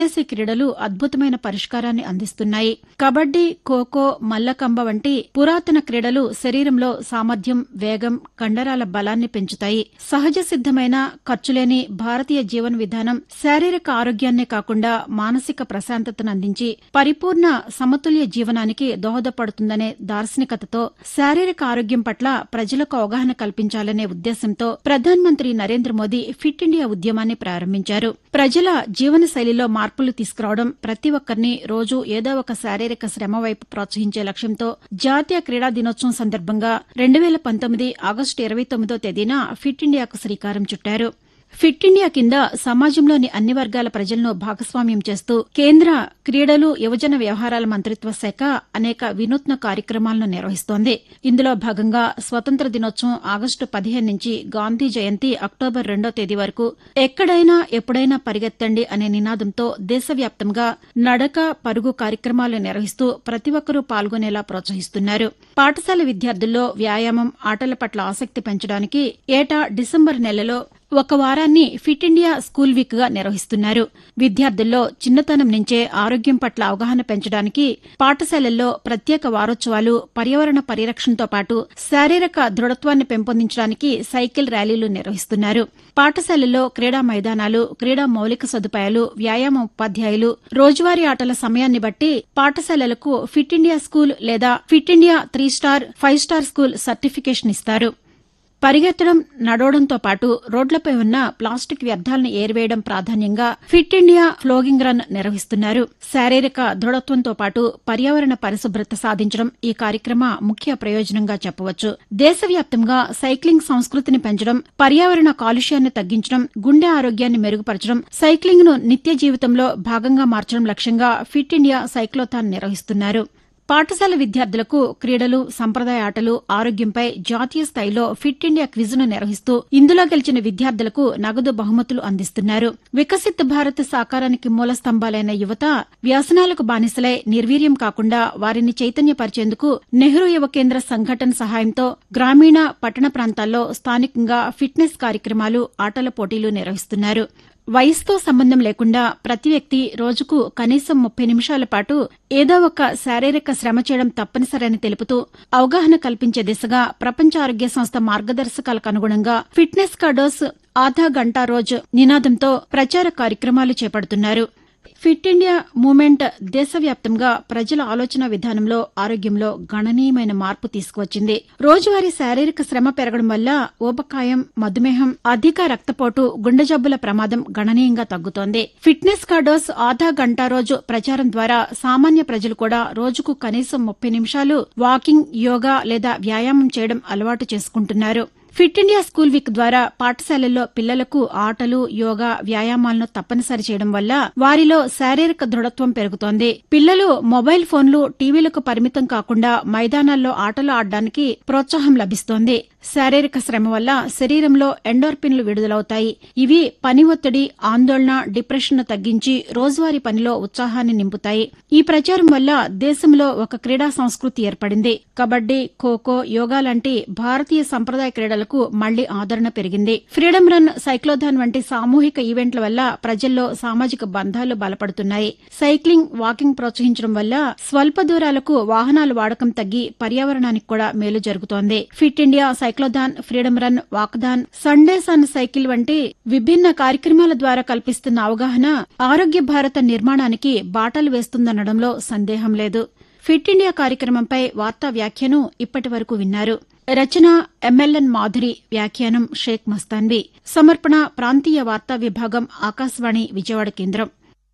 స్వదేశీ క్రీడలు అద్భుతమైన పరిష్కారాన్ని అందిస్తున్నాయి కబడ్డీ ఖోఖో మల్లకంబ వంటి పురాతన క్రీడలు శరీరంలో సామర్థ్యం వేగం కండరాల బలాన్ని పెంచుతాయి సహజ సిద్దమైన ఖర్చులేని భారతీయ జీవన విధానం శారీరక ఆరోగ్యాన్నే కాకుండా మానసిక ప్రశాంతతను అందించి పరిపూర్ణ సమతుల్య జీవనానికి దోహదపడుతుందనే దార్శనికతతో శారీరక ఆరోగ్యం పట్ల ప్రజలకు అవగాహన కల్పించాలనే ఉద్దేశంతో ప్రధానమంత్రి నరేంద్ర మోదీ ఫిట్ ఇండియా ఉద్యమాన్ని ప్రారంభించారు ప్రజల జీవన శైలిలో మార్పులు తీసుకురావడం ప్రతి ఒక్కరిని రోజు ఏదో ఒక శారీరక శ్రమ వైపు ప్రోత్సహించే లక్ష్యంతో జాతీయ క్రీడా దినోత్సవం సందర్భంగా రెండు వేల పంతొమ్మిది ఆగస్టు ఇరవై తొమ్మిదో తేదీన ఫిట్ ఇండియాకు శ్రీకారం చుట్టారు ఫిట్ ఇండియా కింద సమాజంలోని అన్ని వర్గాల ప్రజలను భాగస్వామ్యం చేస్తూ కేంద్ర క్రీడలు యువజన వ్యవహారాల మంత్రిత్వ శాఖ అనేక వినూత్న కార్యక్రమాలను నిర్వహిస్తోంది ఇందులో భాగంగా స్వతంత్ర దినోత్సవం ఆగస్టు పదిహేను నుంచి గాంధీ జయంతి అక్టోబర్ రెండో తేదీ వరకు ఎక్కడైనా ఎప్పుడైనా పరిగెత్తండి అనే నినాదంతో దేశవ్యాప్తంగా నడక పరుగు కార్యక్రమాలు నిర్వహిస్తూ ప్రతి ఒక్కరూ పాల్గొనేలా ప్రోత్సహిస్తున్నారు పాఠశాల విద్యార్థుల్లో వ్యాయామం ఆటల పట్ల ఆసక్తి పెంచడానికి ఏటా డిసెంబర్ నెలలో ఒక వారాన్ని ఫిట్ ఇండియా స్కూల్ వీక్ గా నిర్వహిస్తున్నారు విద్యార్థుల్లో చిన్నతనం నుంచే ఆరోగ్యం పట్ల అవగాహన పెంచడానికి పాఠశాలల్లో ప్రత్యేక వారోత్సవాలు పర్యావరణ పరిరక్షణతో పాటు శారీరక దృఢత్వాన్ని పెంపొందించడానికి సైకిల్ ర్యాలీలు నిర్వహిస్తున్నారు పాఠశాలల్లో క్రీడా మైదానాలు క్రీడా మౌలిక సదుపాయాలు వ్యాయామ ఉపాధ్యాయులు రోజువారీ ఆటల సమయాన్ని బట్టి పాఠశాలలకు ఫిట్ ఇండియా స్కూల్ లేదా fit India three star five star school certification ఇస్తారు పరిగెత్తడం నడవడంతో పాటు రోడ్లపై ఉన్న ప్లాస్టిక్ వ్యర్థాలను ఏరివేయడం ప్రాధాన్యంగా ఫిట్ ఇండియా ఫ్లోగింగ్ రన్ నిర్వహిస్తున్నారు శారీరక దృఢత్వంతో పాటు పర్యావరణ పరిశుభ్రత సాధించడం ఈ కార్యక్రమ ముఖ్య ప్రయోజనంగా చెప్పవచ్చు దేశవ్యాప్తంగా సైక్లింగ్ సంస్కృతిని పెంచడం పర్యావరణ కాలుష్యాన్ని తగ్గించడం గుండె ఆరోగ్యాన్ని మెరుగుపరచడం సైక్లింగ్ ను నిత్య జీవితంలో భాగంగా మార్చడం లక్ష్యంగా ఫిట్ ఇండియా సైక్లోథాన్ నిర్వహిస్తున్నారు పాఠశాల విద్యార్థులకు క్రీడలు సంప్రదాయ ఆటలు ఆరోగ్యంపై జాతీయ స్థాయిలో ఫిట్ ఇండియా క్విజ్ను నిర్వహిస్తూ ఇందులో గెలిచిన విద్యార్థులకు నగదు బహుమతులు అందిస్తున్నారు వికసిత్ భారత్ సాకారానికి మూల స్తంభాలైన యువత వ్యసనాలకు బానిసలై నిర్వీర్యం కాకుండా వారిని చైతన్యపరిచేందుకు నెహ్రూ యువ కేంద్ర సంఘటన సహాయంతో గ్రామీణ పట్టణ ప్రాంతాల్లో స్థానికంగా ఫిట్నెస్ కార్యక్రమాలు ఆటల పోటీలు నిర్వహిస్తున్నారు వయసుతో సంబంధం లేకుండా ప్రతి వ్యక్తి రోజుకు కనీసం ముప్పై నిమిషాల పాటు ఏదో ఒక శారీరక శ్రమ చేయడం తప్పనిసరని తెలుపుతూ అవగాహన కల్పించే దిశగా ప్రపంచ ఆరోగ్య సంస్థ మార్గదర్శకాలకు అనుగుణంగా ఫిట్నెస్ కా డోస్ ఆధా గంటా రోజు నినాదంతో ప్రచార కార్యక్రమాలు చేపడుతున్నారు ఫిట్ ఇండియా మూవ్మెంట్ దేశవ్యాప్తంగా ప్రజల ఆలోచన విధానంలో ఆరోగ్యంలో గణనీయమైన మార్పు తీసుకువచ్చింది రోజువారీ శారీరక శ్రమ పెరగడం వల్ల ఊబకాయం మధుమేహం అధిక రక్తపోటు గుండె జబ్బుల ప్రమాదం గణనీయంగా తగ్గుతోంది ఫిట్నెస్ కార్డోస్ ఆధా గంటా రోజు ప్రచారం ద్వారా సామాన్య ప్రజలు కూడా రోజుకు కనీసం ముప్పై నిమిషాలు వాకింగ్ యోగా లేదా వ్యాయామం చేయడం అలవాటు చేసుకుంటున్నారు ఫిట్ ఇండియా స్కూల్ వీక్ ద్వారా పాఠశాలల్లో పిల్లలకు ఆటలు యోగా వ్యాయామాలను తప్పనిసరి చేయడం వల్ల వారిలో శారీరక దృఢత్వం పెరుగుతోంది పిల్లలు మొబైల్ ఫోన్లు టీవీలకు పరిమితం కాకుండా మైదానాల్లో ఆటలు ఆడడానికి ప్రోత్సాహం లభిస్తోంది శారీరక శ్రమ వల్ల శరీరంలో ఎండోర్పిన్లు విడుదలవుతాయి ఇవి పని ఒత్తిడి ఆందోళన డిప్రెషన్ను తగ్గించి రోజువారీ పనిలో ఉత్సాహాన్ని నింపుతాయి ఈ ప్రచారం వల్ల దేశంలో ఒక క్రీడా సంస్కృతి ఏర్పడింది కబడ్డీ ఖోఖో యోగా లాంటి భారతీయ సంప్రదాయ క్రీడలకు మళ్లీ ఆదరణ పెరిగింది ఫ్రీడమ్ రన్ సైక్లోథాన్ వంటి సామూహిక ఈవెంట్ల వల్ల ప్రజల్లో సామాజిక బంధాలు బలపడుతున్నాయి సైక్లింగ్ వాకింగ్ ప్రోత్సహించడం వల్ల స్వల్ప దూరాలకు వాహనాల వాడకం తగ్గి పర్యావరణానికి కూడా మేలు జరుగుతోంది fit India cyclothon freedom run walkathon Sunday on cycle వంటి విభిన్న కార్యక్రమాల ద్వారా కల్పిస్తున్న అవగాహన ఆరోగ్య భారత నిర్మాణానికి బాటలు వేస్తుందనడంలో సందేహం లేదు ఫిట్ ఇండియా కార్యక్రమంపై వార్తా వ్యాఖ్యను ఇప్పటి వరకు విన్నారు రచన ఎంఎల్ఎన్ మాధురి వ్యాఖ్యానం షేక్ మస్తాన్వి సమర్పణ ప్రాంతీయ వార్తా విభాగం ఆకాశవాణి విజయవాడ కేంద్రం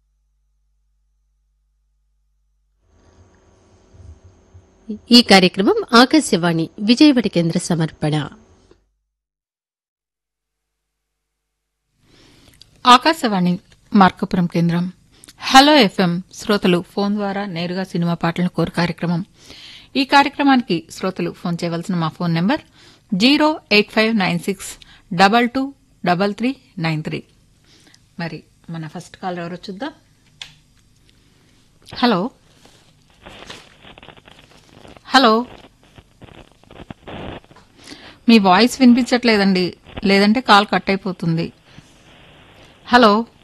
ఈ కార్యక్రమం ఆకాశవాణి విజయవాడ కేంద్ర సమర్పణ ఆకాశవాణి మార్కపురం కేంద్రం హలో ఎఫ్ఎం శ్రోతలు ఫోన్ ద్వారా నేరుగా సినిమా పాటలను కోరు కార్యక్రమం ఈ కార్యక్రమానికి శ్రోతలు ఫోన్ చేయవలసిన మా phone number zero eight five nine six double two double three nine three మరి మన ఫస్ట్ కాల్ ఎవరో చూద్దాం హలో హలో మీ వాయిస్ వినిపించట్లేదండి లేదంటే కాల్ కట్ అయిపోతుంది హలో